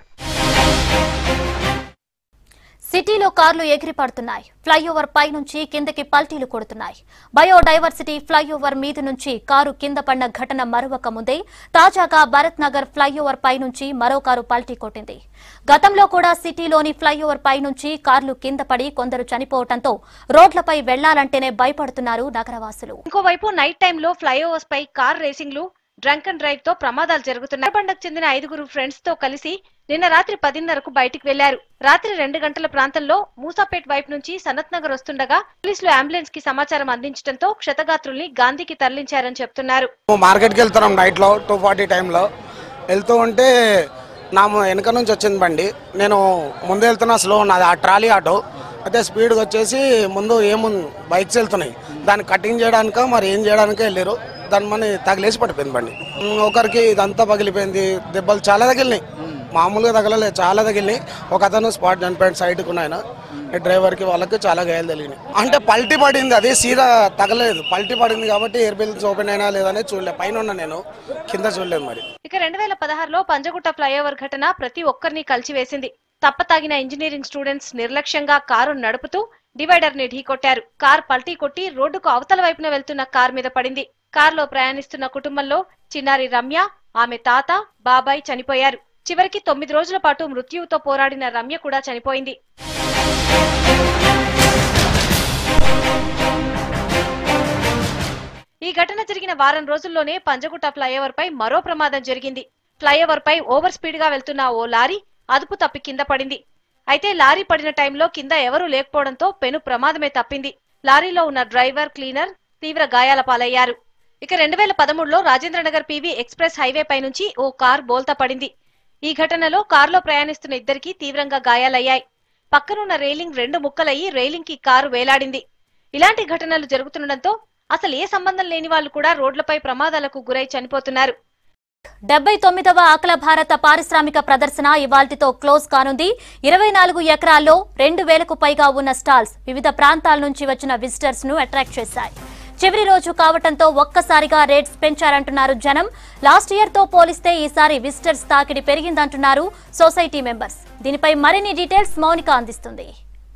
సిటీలో కార్లు ఎగిరిపడుతున్నాయి ఫ్లైఓవర్ పై నుంచి కిందకి పల్టీలు కొడుతున్నాయి బయోడైవర్సిటీ ఫ్లైఓవర్ మీద నుంచి కారు కింద పడిన ఘటన మరొక ముందే తాజాగా భరత్ నగర్ ఫ్లైఓవర్ పై నుంచి మరో కారు పల్టీ కొట్టింది గతంలో కూడా సిటీలోని ఫ్లైఓవర్ పై నుంచి కార్లు కింద పడి కొందరు చనిపోవడంతో రోడ్లపై వెళ్లాలంటేనే భయపడుతున్నారు నగరవాసులు ఇంకోవైపు నైట్ టైంలో ఫ్లైఓవర్స్ పై కార్ రేసింగ్లు డ్రంక్ అండ్ డ్రైవ్ తో ప్రమాదాలు జరుగుతున్నాయి బండకు చెందిన ఐదుగురు ఫ్రెండ్స్ తో కలిసి నిన్న రాత్రి పదిన్నరకు బయటికి వెళ్లారు రాత్రి రెండు గంటల ప్రాంతంలో మూసాపేట్ వైపు నుంచి సనత్ నగర్ వస్తుండగా పోలీసులు అంబులెన్స్ కి సమాచారం అందించడంతో క్షతగాత్రుల్ని గాంధీకి తరలించారని చెప్తున్నారు మార్కెట్కి వెళ్తున్నాం నైట్లో టూ ఫార్టీ టైంలో వెళ్తూ ఉంటే నా ము- వెనక నుంచి వచ్చింది బండి నేను ముందు వెళ్తున్నా స్లో ఉన్నది ఆ ట్రాలీ ఆటో అయితే స్పీడ్గా వచ్చేసి ముందు ఏముంది బైక్స్ వెళ్తున్నాయి దాన్ని కటింగ్ చేయడానిక మరి ఏం చేయడానికే వెళ్ళారు దాని మన తగిలేసి పడిపోయింది బండి ఉమ్, ఒకరికి ఇదంతా పగిలిపోయింది దెబ్బలు చాలా తగిలినాయి మామూలుగా తగలలేదు చాలా తగిలినాయి ఒక అతను స్పాట్ చనిపోయాడు సైడ్కి ఉన్న ఆయన ఈ డ్రైవర్కి వాళ్ళకి చాలా గాయాలు తగిలినాయి అంటే పల్టీ పడింది అది సీదా తగలేదు పల్టీ పడింది కాబట్టి ఎయిర్ బిల్స్ ఓపెన్ అయినా లేదనేది చూడలేదు పైన ఉన్నా నేను కింద చూడలేదు మరి ఇక రెండు వేల పదహారులో పంజగుట్ట ఫ్లైఓవర్ ఘటన ప్రతి ఒక్కరిని కలిచివేసింది తప్పతాగిన ఇంజనీరింగ్ స్టూడెంట్స్ నిర్లక్ష్యంగా కారు నడుపుతూ డివైడర్ ని ఢీకొట్టారు కార్ పల్టీ కొట్టి రోడ్డుకు అవతల వైపున వెళ్తున్న కార్ మీద పడింది కారులో ప్రయాణిస్తున్న కుటుంబంలో చిన్నారి రమ్య ఆమె తాత బాబాయ్ చనిపోయారు చివరికి తొమ్మిది రోజుల పాటు మృత్యువుతో పోరాడిన రమ్య కూడా చనిపోయింది ఈ ఘటన జరిగిన వారం రోజుల్లోనే పంజగుట్ట ఫ్లైఓవర్ పై మరో ప్రమాదం జరిగింది ఫ్లైఓవర్ పై ఓవర్ స్పీడ్ గా వెళ్తున్న ఓ లారీ అదుపు తప్పి కింద పడింది అయితే లారీ పడిన టైంలో కింద ఎవరూ లేకపోవడంతో పెను ప్రమాదమే తప్పింది లారీలో ఉన్న డ్రైవర్ క్లీనర్ తీవ్ర గాయాల పాలయ్యారు ఇక రెండు వేల పదమూడులో రాజేంద్రనగర్ పీవీ ఎక్స్ప్రెస్ హైవే పై నుంచి ఓ కార్ బోల్తా పడింది ఈ ఘటనలో కారులో ప్రయాణిస్తున్న ఇద్దరికి తీవ్రంగా గాయాలయ్యాయి పక్కనున్న రైలింగ్ రెండు ముక్కలయ్యి రైలింగ్ కి కారు వేలాడింది ఇలాంటి ఘటనలు జరుగుతుండటంతో అసలు ఏ సంబంధం లేని వాళ్ళు కూడా రోడ్లపై ప్రమాదాలకు గురై చనిపోతున్నారు డెబ్బై తొమ్మిదవ అఖిల భారత పారిశ్రామిక ప్రదర్శన ఇవాల్టితో క్లోజ్ కానుంది ఇరవై నాలుగు ఎకరాల్లో రెండు వేలకు పైగా ఉన్న స్టాల్స్ వివిధ ప్రాంతాల నుంచి వచ్చిన విజిటర్స్ ను అట్రాక్ట్ చేశాయి చివరి రోజు కావటంతో ఒక్కసారిగా రేట్స్ పెంచారంటున్నారు జనం లాస్ట్ ఇయర్ తో పోలిస్తే ఈసారి విజిటర్స్ తాకిడి పెరిగిందంటున్నారు సొసైటీ మెంబర్స్ దీనిపై మరిన్ని డీటెయిల్స్ మౌనిక అందిస్తుంది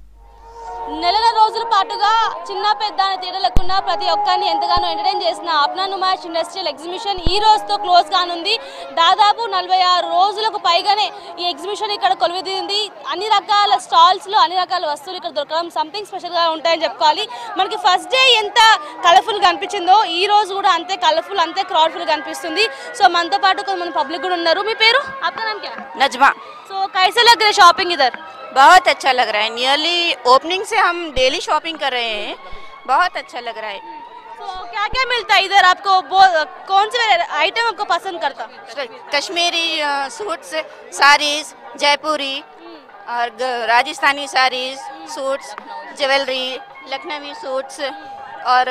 నెలల రోజుల పాటుగా చిన్న పెద్ద అనే తేడా లేకుండా ప్రతి ఒక్కరిని ఎంతగానో ఎంటర్టైన్ చేసిన అప్నా నుమాష్ ఇండస్ట్రియల్ ఎగ్జిబిషన్ ఈ రోజుతో క్లోజ్ కానుంది దాదాపు నలభై ఆరు రోజులకు పైగానే ఈ ఎగ్జిబిషన్ ఇక్కడ కొలువుదీరింది అన్ని రకాల స్టాల్స్లో అన్ని రకాల వస్తువులు ఇక్కడ దొరకడం సంథింగ్ స్పెషల్గా ఉంటాయని చెప్పుకోవాలి మనకి ఫస్ట్ డే ఎంత కలర్ఫుల్ కనిపించిందో ఈ రోజు కూడా అంతే కలర్ఫుల్ అంతే క్రౌడ్ఫుల్ కనిపిస్తుంది సో మనతో పాటు కొంతమంది పబ్లిక్ కూడా ఉన్నారు మీ పేరు आपका नाम क्या नजमा సో कैसे लग रहा है शॉपिंग इधर बहुत अच्छा लग रहा है नियरली ओपनिंग से हम डेली शॉपिंग कर रहे हैं बहुत अच्छा लग रहा है तो क्या क्या मिलता है इधर आपको वो- कौन से आइटम आपको पसंद करता कश्मीरी अ, सूट्स साड़ीज जयपुरी और ग- Rajasthani saris suits jewellery Lakhnavi suits और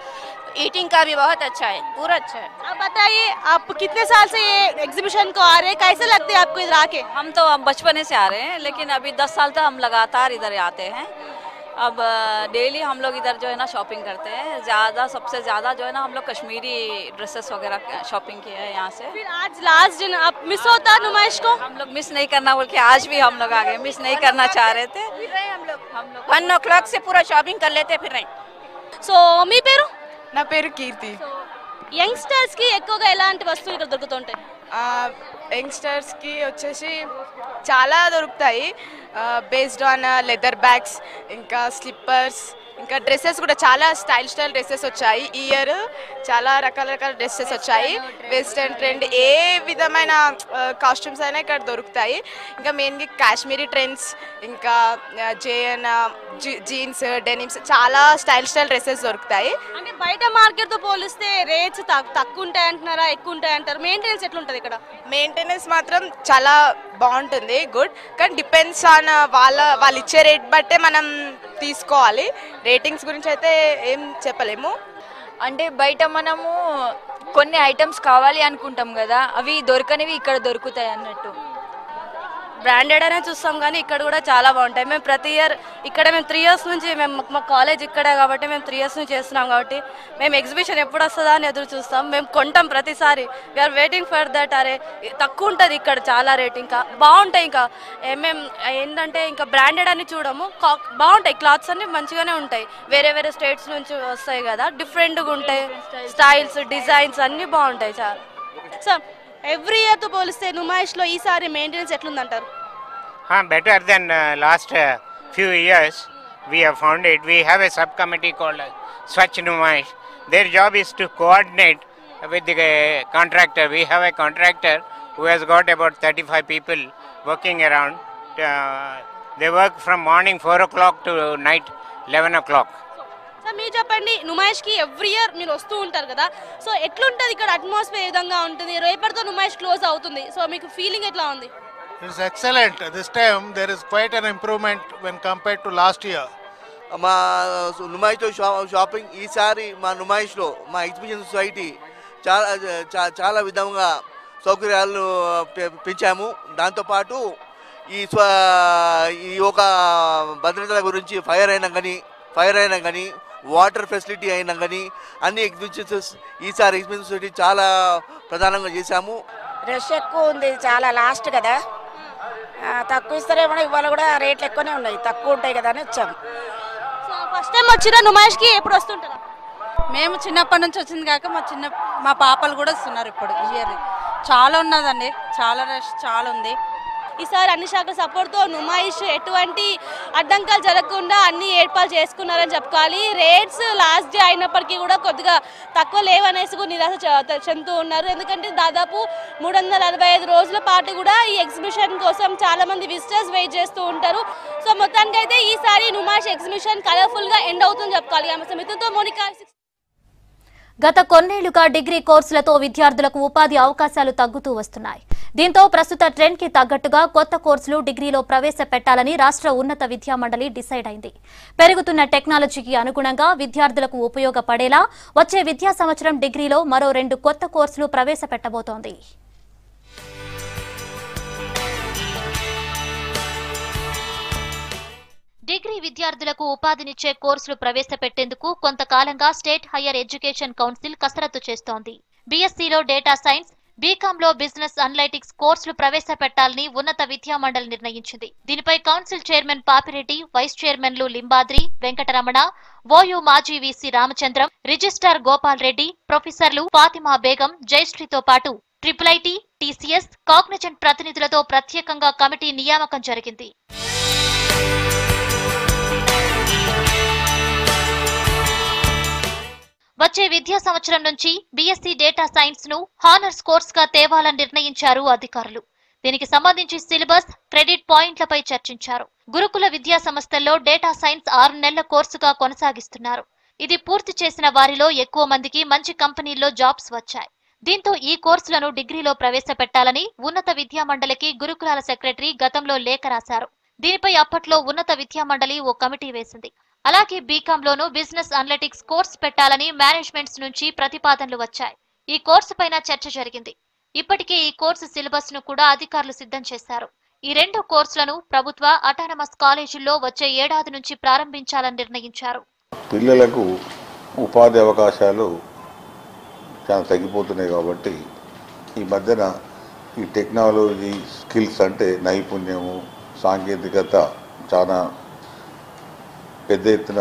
ईटिंग का भी बहुत अच्छा है पूरा अच्छा है आप बताइए आप कितने साल से ये एग्जीबिशन को आ रहे हैं कैसे लगते हैं आपको इधर आके हम तो अब बचपने से आ रहे हैं लेकिन अभी दस साल तक हम लगातार इधर आते हैं अब डेली हम लोग इधर जो है ना शॉपिंग करते हैं ज़्यादा सबसे ज़्यादा जो है ना हम लोग कश्मीरी ड्रेसेस वगैरह शॉपिंग किए हैं यहाँ से फिर आज लास्ट दिन आप मिस होता नुमाइश को हम लोग मिस नहीं करना बोल के आज भी हम लोग आ गए मिस नहीं करना चाह रहे थे हम लोग वन ओ क्लॉक से पूरा शॉपिंग कर लेते फिर नहीं సో మీ పేరు నా పేరు కీర్తి యంగ్స్టర్స్ కి ఎక్కువగా ఎలాంటి వస్తువులు ఇక్కడ దొరుకుతుంటాయి యంగ్స్టర్స్కి వచ్చేసి చాలా దొరుకుతాయి బేస్డ్ ఆన్ లెదర్ బ్యాగ్స్ ఇంకా స్లిప్పర్స్ ఇంకా డ్రెస్సెస్ కూడా చాలా స్టైల్ స్టైల్ డ్రెస్సెస్ వచ్చాయి ఈ ఇయర్ చాలా రకాల రకాల డ్రెస్సెస్ వచ్చాయి వెస్టర్న్ ట్రెండ్ ఏ విధమైన కాస్ట్యూమ్స్ అయినా ఇక్కడ దొరుకుతాయి ఇంకా మెయిన్గా కాశ్మీరీ ట్రెండ్స్ ఇంకా జేఎన్ జీన్స్ డెనిమ్స్ చాలా స్టైల్ స్టైల్ డ్రెస్సెస్ దొరుకుతాయి అంటే బయట మార్కెట్ తో పోలిస్తే రేట్స్ తక్కువ ఉంటాయి అంటున్నారా ఎక్కువ ఉంటాయి అంటారు మెయింటెనెన్స్ ఎట్లుంటది ఇక్కడ మెయింటెనెన్స్ మాత్రం చాలా బాగుంటుంది గుడ్ కానీ డిపెండ్స్ ఆన్ వాళ్ళ వాళ్ళు ఇచ్చే రేట్ బట్టే మనం తీసుకోవాలి రేటింగ్స్ గురించి అయితే ఏం చెప్పలేము అంటే బయట మనము కొన్ని ఐటమ్స్ కావాలి అనుకుంటాం కదా అవి దొరకనివి ఇక్కడ దొరుకుతాయి అన్నట్టు బ్రాండెడ్ అనే చూస్తాం కానీ ఇక్కడ కూడా చాలా బాగుంటాయి మేము ప్రతి ఇయర్ ఇక్కడ మేము త్రీ ఇయర్స్ నుంచి మేము మా కాలేజ్ ఇక్కడే కాబట్టి మేము త్రీ ఇయర్స్ నుంచి చేస్తున్నాం కాబట్టి మేము ఎగ్జిబిషన్ ఎప్పుడు వస్తుందా అని ఎదురు చూస్తాం మేము కొంటాం ప్రతిసారి వీఆర్ వెయిటింగ్ ఫర్ దట్ అరే తక్కువ ఉంటుంది ఇక్కడ చాలా రేట్ ఇంకా బాగుంటాయి ఇంకా ఏమేం ఏంటంటే ఇంకా బ్రాండెడ్ అని చూడము కా- బాగుంటాయి క్లాత్స్ అన్ని మంచిగానే ఉంటాయి వేరే వేరే స్టేట్స్ నుంచి వస్తాయి కదా డిఫరెంట్గా ఉంటాయి స్టైల్స్ డిజైన్స్ అన్నీ బాగుంటాయి చాలా సో ఎవ్రీ ఇయర్ తో పోలిస్తే నుమాయిష్ లో ఈసారి మెయింటెనెన్స్ ఎట్లుందంటారు Huh, better than uh, last uh, few years. We have found it. We have a subcommittee called uh, Swachh Numaish. Their job is to coordinate with the uh, contractor. We have a contractor who has got about 35 people working around. Uh, they work from morning 4 o'clock to night 11 o'clock. Sir మీరు చెప్పండి నుమాయిష్కి every year మీరు వస్తూ ఉంటారు కదా so ఎట్లుంటుంది ఇక్కడ atmosphere ఏ విధంగా ఉంటుంది రేపటితో నుమాయిష్ క్లోజ్ అవుతుంది సో మీకు ఫీలింగ్ ఎట్లా ఉంది It's excellent. This time there is quite an improvement when compared to last year. మా నుమాయిష్లో షా షాపింగ్ ఈసారి మా నుమాయిష్లో మా ఎగ్జిబిషన్ సొసైటీ చాలా చా- చాలా విధంగా సౌకర్యాలు పె- పెంచాము దాంతోపాటు ఈ స్వ ఈ ఒక భద్రతల గురించి ఫైర్ అయినా కానీ ఫైర్ అయినా కానీ వాటర్ ఫెసిలిటీ అయినా కానీ అన్ని ఎగ్జిబిషన్స్ ఈసారి ఎగ్జిబిషన్ సొసైటీ చాలా ప్రధానంగా చేశాము రష్ ఎక్కువ ఉంది చాలా లాస్ట్ కదా ఆ, తక్కువ ఇస్తారేమో ఇవాళ కూడా రేట్లు ఎక్కువనే ఉన్నాయి తక్కువ ఉంటాయి కదా అని వచ్చాము సో ఫస్ట్ టైం వచ్చిరా నుమాయిష్కి ఎప్పుడు వస్తుంటారా మేము చిన్నప్పటి నుంచి వచ్చింది కాక మా చిన్న మా పాపలు కూడా వస్తున్నారు ఇప్పుడు ఇయర్ చాలా ఉన్నదండి చాలా రష్ చాలా ఉంది ఈసారి అన్ని శాఖల సపోర్ట్తో నుమాయిష్ ఎటువంటి అడ్డంకాలు జరగకుండా అన్ని ఏర్పాట్లు చేసుకున్నారని చెప్పుకోవాలి రేట్స్ లాస్ట్ డే అయినప్పటికీ కూడా కొద్దిగా తక్కువ లేవనేసి కూడా నిరాశ చె- చెందుతూ ఉన్నారు ఎందుకంటే దాదాపు మూడు వందల అరవై ఐదు రోజుల పాటు కూడా ఈ ఎగ్జిబిషన్ కోసం చాలా మంది విజిటర్స్ వెయిట్ చేస్తూ ఉంటారు సో మొత్తానికి అయితే ఈసారి నుమాయిష్ ఎగ్జిబిషన్ కలర్ఫుల్ గా ఎండ్ అవుతుంది చెప్పుకోవాలి ఆమె సమితితో మోనికా గత కొన్నేళ్లుగా డిగ్రీ కోర్సులతో విద్యార్థులకు ఉపాధి అవకాశాలు తగ్గుతూ వస్తున్నాయి దీంతో ప్రస్తుత ట్రెండ్ కి తగ్గట్టుగా కొత్త కోర్సులు డిగ్రీలో ప్రవేశపెట్టాలని రాష్ట్ర ఉన్నత విద్యా మండలి డిసైడ్ అయింది పెరుగుతున్న టెక్నాలజీకి అనుగుణంగా విద్యార్థులకు ఉపయోగపడేలా వచ్చే విద్యా సంవత్సరం డిగ్రీలో మరో రెండు కొత్త కోర్సులు ప్రవేశపెట్టబోతోంది డిగ్రీ విద్యార్థులకు ఉపాధినిచ్చే కోర్సులు ప్రవేశపెట్టేందుకు కొంతకాలంగా స్టేట్ హయ్యర్ ఎడ్యుకేషన్ కౌన్సిల్ కసరత్తు చేస్తోంది బీఎస్సీలో డేటా సైన్స్ బీకాంలో బిజినెస్ అనలైటిక్స్ కోర్సులు ప్రవేశపెట్టాలని ఉన్నత విద్యా మండలి నిర్ణయించింది దీనిపై కౌన్సిల్ చైర్మన్ పాపిరెడ్డి వైస్ చైర్మన్లు లింబాద్రి వెంకటరమణ ఓయూ మాజీ వీసీ రామచంద్రం రిజిస్ట్రార్ గోపాల్ రెడ్డి ప్రొఫెసర్లు ఫాతిమా బేగం జయశ్రీతో పాటు ట్రిపుల్ ఐటీ టీసీఎస్ కాగ్నిజెంట్ ప్రతినిధులతో ప్రత్యేకంగా కమిటీ నియామకం జరిగింది వచ్చే విద్యా సంవత్సరం నుంచి బీఎస్సీ డేటా సైన్స్ ను హానర్స్ కోర్స్ గా తేవాలని నిర్ణయించారు అధికారులు దీనికి సంబంధించి సిలబస్ క్రెడిట్ పాయింట్లపై చర్చించారు గురుకుల విద్యా సంస్థల్లో డేటా సైన్స్ ఆరు నెలల కోర్సుగా కొనసాగిస్తున్నారు ఇది పూర్తి చేసిన వారిలో ఎక్కువ మందికి మంచి కంపెనీల్లో జాబ్స్ వచ్చాయి దీంతో ఈ కోర్సులను డిగ్రీలో ప్రవేశపెట్టాలని ఉన్నత విద్యా మండలికి గురుకులాల సెక్రటరీ గతంలో లేఖ రాశారు దీనిపై అప్పట్లో ఉన్నత విద్యా మండలి ఓ కమిటీ వేసింది అలాగే బీకాంలోనూ బిజినెస్ అనలిటిక్స్ కోర్స్ పెట్టాలని మేనేజ్మెంట్స్ నుంచి ప్రతిపాదనలు వచ్చాయి ఈ కోర్సు పైన చర్చ జరిగింది ఇప్పటికే ఈ కోర్సు సిలబస్ ను కూడా అధికారులు సిద్ధం చేశారు ఈ రెండు కోర్సులను ప్రభుత్వ అటానమస్ కాలేజీల్లో వచ్చే ఏడాది నుంచి ప్రారంభించాలని నిర్ణయించారు పిల్లలకు ఉపాధి అవకాశాలు చాలా తగ్గిపోతున్నాయి కాబట్టి ఈ మధ్యన ఈ టెక్నాలజీ స్కిల్స్ అంటే నైపుణ్యము సాంకేతికత చాలా పెద్ద ఎత్తున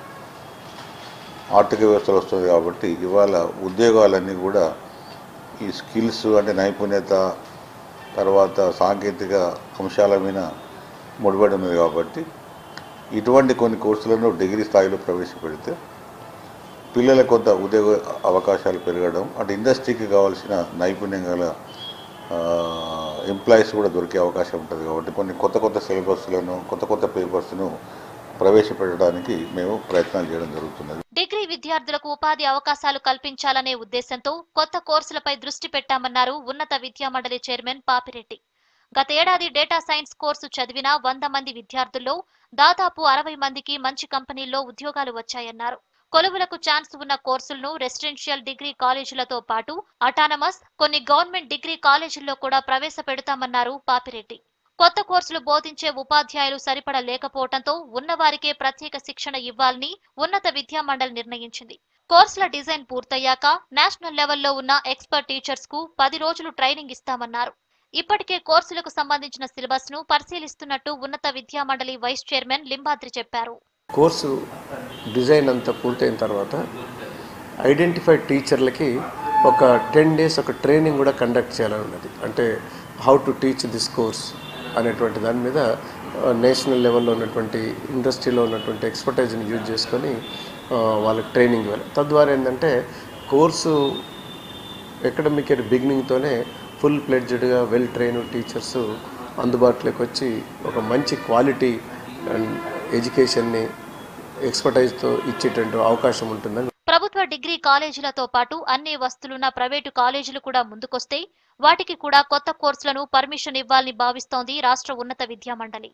ఆర్థిక వ్యవస్థలు వస్తుంది కాబట్టి ఇవాళ ఉద్యోగాలన్నీ కూడా ఈ స్కిల్స్ అంటే నైపుణ్యత తర్వాత సాంకేతిక అంశాల మీద ముడిపడి ఉన్నది కాబట్టి ఇటువంటి కొన్ని కోర్సులను డిగ్రీ స్థాయిలో ప్రవేశపెడితే పిల్లలకు కొంత ఉద్యోగ అవకాశాలు పెరగడం అంటే ఇండస్ట్రీకి కావాల్సిన నైపుణ్యం గల ఎంప్లాయీస్ కూడా దొరికే అవకాశం ఉంటుంది కాబట్టి కొన్ని కొత్త కొత్త సిలబస్లను కొత్త కొత్త పేపర్స్ను ప్రవేశపెట్టడానికి మేము ప్రయత్నాలు చేయడం జరుగుతున్నది డిగ్రీ విద్యార్థులకు ఉపాధి అవకాశాలు కల్పించాలనే ఉద్దేశంతో కొత్త కోర్సులపై దృష్టి పెట్టామన్నారు ఉన్నత విద్యా మండలి చైర్మన్ పాపిరెడ్డి గతేడాది డేటా సైన్స్ కోర్సు చదివిన వంద మంది విద్యార్థుల్లో దాదాపు అరవై మందికి మంచి కంపెనీల్లో ఉద్యోగాలు వచ్చాయన్నారు కొలువులకు ఛాన్స్ ఉన్న కోర్సులను రెసిడెన్షియల్ డిగ్రీ కాలేజీలతో పాటు అటానమస్ కొన్ని గవర్నమెంట్ డిగ్రీ కాలేజీల్లో కూడా ప్రవేశపెడతామన్నారు పాపిరెడ్డి కొత్త కోర్సులు బోధించే ఉపాధ్యాయులు సరిపడ లేకపోవడంతో ఉన్నవారికే ప్రత్యేక శిక్షణ ఇవ్వాలని ఉన్నత విద్యా మండలి నిర్ణయించింది కోర్సుల డిజైన్ పూర్తయ్యాక నేషనల్ లెవెల్లో ఉన్న ఎక్స్పర్ట్ టీచర్స్ కు పది రోజులు ట్రైనింగ్ ఇస్తామన్నారు ఇప్పటికే కోర్సులకు సంబంధించిన సిలబస్ ను పరిశీలిస్తున్నట్టు ఉన్నత విద్యా మండలి వైస్ చైర్మన్ లింబాద్రి చెప్పారు కోర్సు డిజైన్ అంతా పూర్తయిన తర్వాత ఐడెంటిఫైడ్ టీచర్లకి ఒక టెన్ డేస్ ఒక ట్రైనింగ్ కూడా కండక్ట్ చేయాలని ఉన్నది అంటే how to teach this course అనేటువంటి దాని మీద నేషనల్ లెవెల్లో ఉన్నటువంటి ఇండస్ట్రీలో ఉన్నటువంటి ఎక్స్పర్టైజ్ని యూజ్ చేసుకొని ఆ, వాళ్ళకి ట్రైనింగ్ ఇవ్వాలి తద్వారా ఏంటంటే కోర్సు అకాడమిక్ ఇయర్ బిగినింగ్తోనే ఫుల్ ప్లెడ్జ్డ్గా వెల్ ట్రైన్ టీచర్స్ అందుబాటులోకి వచ్చి ఒక మంచి క్వాలిటీ అండ్ ఎడ్యుకేషన్ని ఎక్స్పర్టైజ్తో ఇచ్చేటువంటి అవకాశం ఉంటుందని ప్రభుత్వ డిగ్రీ కాలేజీలతో పాటు అన్ని వస్తులున్న ప్రైవేటు కాలేజీలు కూడా ముందుకొస్తే వాటికి కూడా కొత్త కోర్సులను పర్మిషన్ ఇవ్వాలని భావిస్తోంది రాష్ట్ర ఉన్నత విద్యా మండలి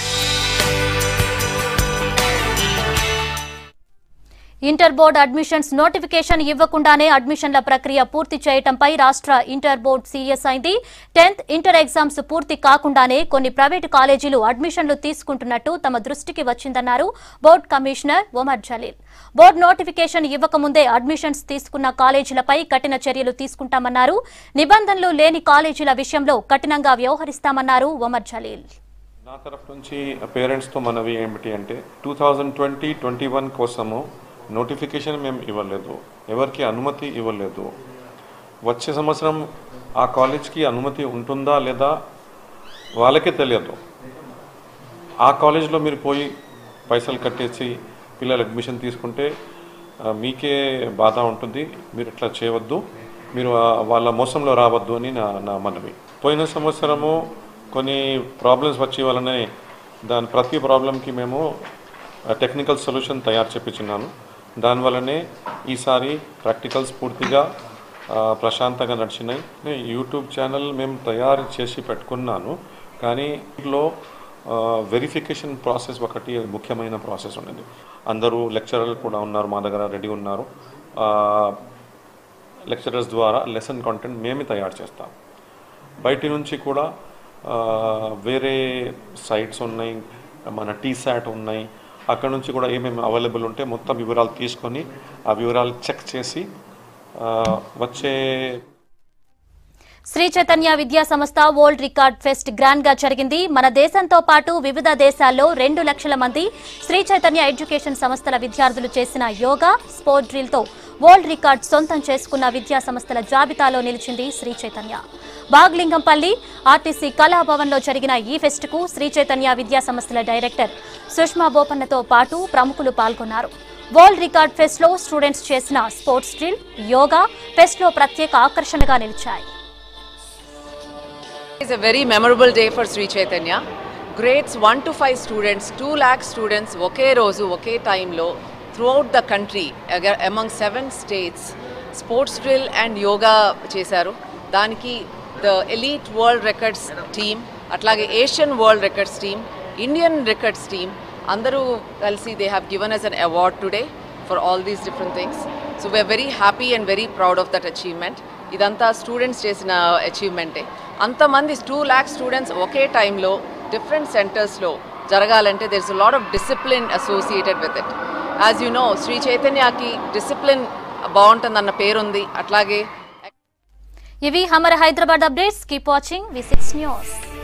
ఇంటర్ బోర్డు అడ్మిషన్స్ నోటిఫికేషన్ ఇవ్వకుండానే అడ్మిషన్ల ప్రక్రియ పూర్తి చేయటంపై రాష్ట్ర ఇంటర్ బోర్డు సీరియస్ అయింది టెన్త్ ఇంటర్ ఎగ్జామ్స్ పూర్తి కాకుండానే కొన్ని ప్రైవేటు కాలేజీలు అడ్మిషన్లు తీసుకుంటున్నట్టు తమ దృష్టికి వచ్చిందన్నారు board commissioner Omar Jaleel board notification ఇవ్వకముందే అడ్మిషన్స్ తీసుకున్న కాలేజీలపై కఠిన చర్యలు తీసుకుంటామన్నారు నిబంధనలు లేని కాలేజీల విషయంలో కఠినంగా వ్యవహరిస్తామన్నారు ఒమర్ జలీల్ నా తరఫు నుంచి పేరెంట్స్తో మనవి ఏమిటి అంటే two thousand twenty twenty one కోసము నోటిఫికేషన్ మేము ఇవ్వలేదు ఎవరికి అనుమతి ఇవ్వలేదు వచ్చే సంవత్సరం ఆ కాలేజ్కి అనుమతి ఉంటుందా లేదా వాళ్ళకే తెలియదు ఆ కాలేజ్లో మీరు పోయి పైసలు కట్టేసి పిల్లలు అడ్మిషన్ తీసుకుంటే ఆ, మీకే బాధ ఉంటుంది మీరు ఇట్లా చేయవద్దు మీరు ఆ, వాళ్ళ మోసంలో రావద్దు అని నా నా మనవి పోయిన సంవత్సరము కొన్ని ప్రాబ్లమ్స్ వచ్చి వలనే దాని ప్రతి ప్రాబ్లంకి మేము టెక్నికల్ సొల్యూషన్ తయారు చేపించున్నాను దానివల్లనే ఈసారి ప్రాక్టికల్స్ పూర్తిగా ఆ, ప్రశాంతంగా నడిచినాయి నే- యూట్యూబ్ ఛానల్ మేము తయారు చేసి పెట్టుకున్నాను కానీ ఇంట్లో వెరిఫికేషన్ ప్రాసెస్ ఒకటి ముఖ్యమైన ప్రాసెస్ ఉన్నది అందరూ లెక్చరర్లు కూడా ఉన్నారు మా దగ్గర రెడీ ఉన్నారు లెక్చరర్స్ ద్వారా లెసన్ కంటెంట్ మేమే తయారు చేస్తాం బయటి నుంచి కూడా ఆ, వేరే సైట్స్ ఉన్నాయి మన టీ శాట్ ఉన్నాయి అక్కడ నుంచి కూడా ఏమేమి అవైలబుల్ ఉంటే మొత్తం వివరాలు తీసుకొని ఆ వివరాలు చెక్ చేసి ఆ, వచ్చే శ్రీ చైతన్య విద్యా సంస్థ వరల్డ్ రికార్డ్ ఫెస్ట్ గ్రాండ్ గా జరిగింది మన దేశంతో పాటు వివిధ దేశాల్లో రెండు లక్షల మంది శ్రీ చైతన్య ఎడ్యుకేషన్ సంస్థల విద్యార్థులు చేసిన యోగా స్పోర్ట్ డ్రిల్ తో వరల్డ్ రికార్డ్ సొంతం చేసుకున్న విద్యా సంస్థల జాబితాలో నిలిచింది శ్రీ చైతన్య బాగ్లింగంపల్లి ఆర్టీసీ కళాభవన్ లో జరిగిన ఈ ఫెస్ట్ కు శ్రీ చైతన్య విద్యా సంస్థల డైరెక్టర్ సుష్మా బోపన్నతో పాటు ప్రముఖులు పాల్గొన్నారు వరల్డ్ రికార్డ్ ఫెస్ట్ లో స్టూడెంట్స్ చేసిన స్పోర్ట్స్ డ్రిల్ యోగా ఫెస్ట్ లో ప్రత్యేక ఆకర్షణగా నిలిచాయి is a very memorable day for Sri Chaitanya. Grades 1 to 5 students, 2 lakh students, ఒకే రోజు ఒకే టైంలో throughout the country among seven states sports drill and yoga చేశారు దానికి the elite world records team అట్లాగే Asian world records team Indian records team అందరూ కలిసి they have given us an award today for all these different things so we are very happy and very proud of that achievement ఇదంతా students చేసిన అచీవ్మెంటే అంతమంది two lakh students ఒకే టైంలో different సెంటర్స్లో జరగాలంటే there is a lot of discipline associated with it as you know Shri చైతన్యకి discipline బాగుంటుందన్న పేరుంది అట్లాగే ఇవి హమర్ Hyderabad updates keep watching V six news